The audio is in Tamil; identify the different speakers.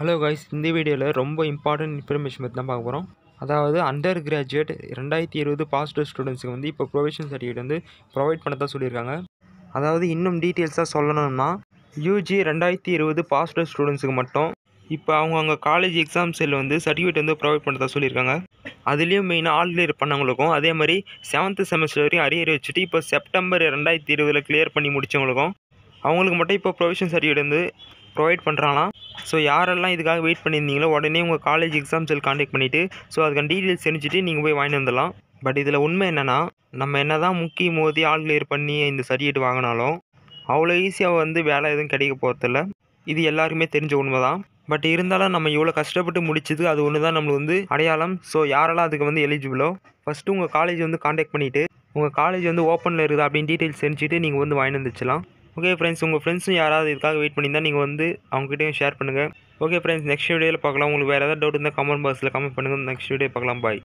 Speaker 1: ஹலோ காய்ஸ் இந்த வீடியோவில் ரொம்ப இம்பார்ட்டன்ட் இன்ஃபர்மேஷன் பற்றி தான் பார்க்க போகிறோம் அதாவது அண்டர் கிராஜுவேட் ரெண்டாயிரத்தி இருபது பாஸ்டர் ஸ்டூடெண்ட்ஸுக்கு வந்து இப்போ ப்ரொவிஷன் சர்டிஃபிகேட் வந்து ப்ரொவைட் பண்ண தான் சொல்லியிருக்காங்க அதாவது இன்னும் டீட்டெயில்ஸாக சொல்லணும்னா யூஜி ரெண்டாயிரத்தி இருபது பாஸ்டர் ஸ்டூடெண்ட்ஸுக்கு மட்டும் இப்போ அவங்க அவங்க காலேஜ் எக்ஸாம் செல் வந்து சர்டிஃபிகேட் வந்து ப்ரொவைட் பண்ணதா சொல்லியிருக்காங்க அதுலேயும் மெயினாக ஆல் கிளியர் பண்ணவங்களுக்கும் அதே மாதிரி செவன்த்து செமஸ்டர் வரையும் அரியர் வச்சுட்டு இப்போ செப்டம்பர் ரெண்டாயிரத்தி இருபதில் கிளியர் பண்ணி முடித்தவங்களுக்கும் அவங்களுக்கு மட்டும் இப்போ ப்ரொவிஷன் சர்டிஃபிகேட் வந்து ப்ரொவைட் பண்ணுறாங்களாம் ஸோ யாரெல்லாம் இதுக்காக வெயிட் பண்ணியிருந்தீங்களோ உடனே உங்கள் காலேஜ் எக்ஸாம் செல் காண்டாக்ட் பண்ணிவிட்டு ஸோ அதுக்கான டீட்டெயில்ஸ் தெரிஞ்சுட்டு நீங்கள் போய் வாங்கிட்டு வந்துடலாம் பட் இதில் உண்மை என்னென்னா நம்ம என்ன தான் முக்கி மோதி ஆல் கிளியர் பண்ணி இந்த சர்டிஃபிகேட் வாங்கினாலும் அவ்வளோ ஈஸியாக வந்து வேலை எதுவும் கிடைக்க போகிறதில்ல இது எல்லாருக்குமே தெரிஞ்ச உண்மை தான் பட் இருந்தாலும் நம்ம இவ்வளோ கஷ்டப்பட்டு முடிச்சது அது ஒன்று தான் நம்மளுக்கு வந்து அடையாளம் ஸோ யாரெல்லாம் அதுக்கு வந்து எலிஜிபிளோ ஃபஸ்ட்டு உங்கள் காலேஜ் வந்து காண்டாக்ட் பண்ணிவிட்டு உங்கள் காலேஜ் வந்து ஓப்பனில் இருக்குது அப்படின்னு டீட்டெயில்ஸ் தெரிஞ்சுட்டு நீங்கள் வந்து வாங்கிட்டு வந்துச்சலாம் ஓகே ஃப்ரெண்ட்ஸ் உங்கள் ஃப்ரெண்ட்ஸும் யாராவது இதுக்காக வெயிட் பண்ணியிருந்தால் நீங்கள் வந்து அவங்ககிட்டயும் ஷேர் பண்ணுங்கள் ஓகே ஃப்ரெண்ட்ஸ் நெக்ஸ்ட் வீடியோவில் பார்க்கலாம் உங்களுக்கு வேறு ஏதாவது டவுட் இருந்தால் கமெண்ட் பாக்ஸில் கமெண்ட் பண்ணுங்கள் நெக்ஸ்ட் வீடியோ பார்க்கலாம் பாய்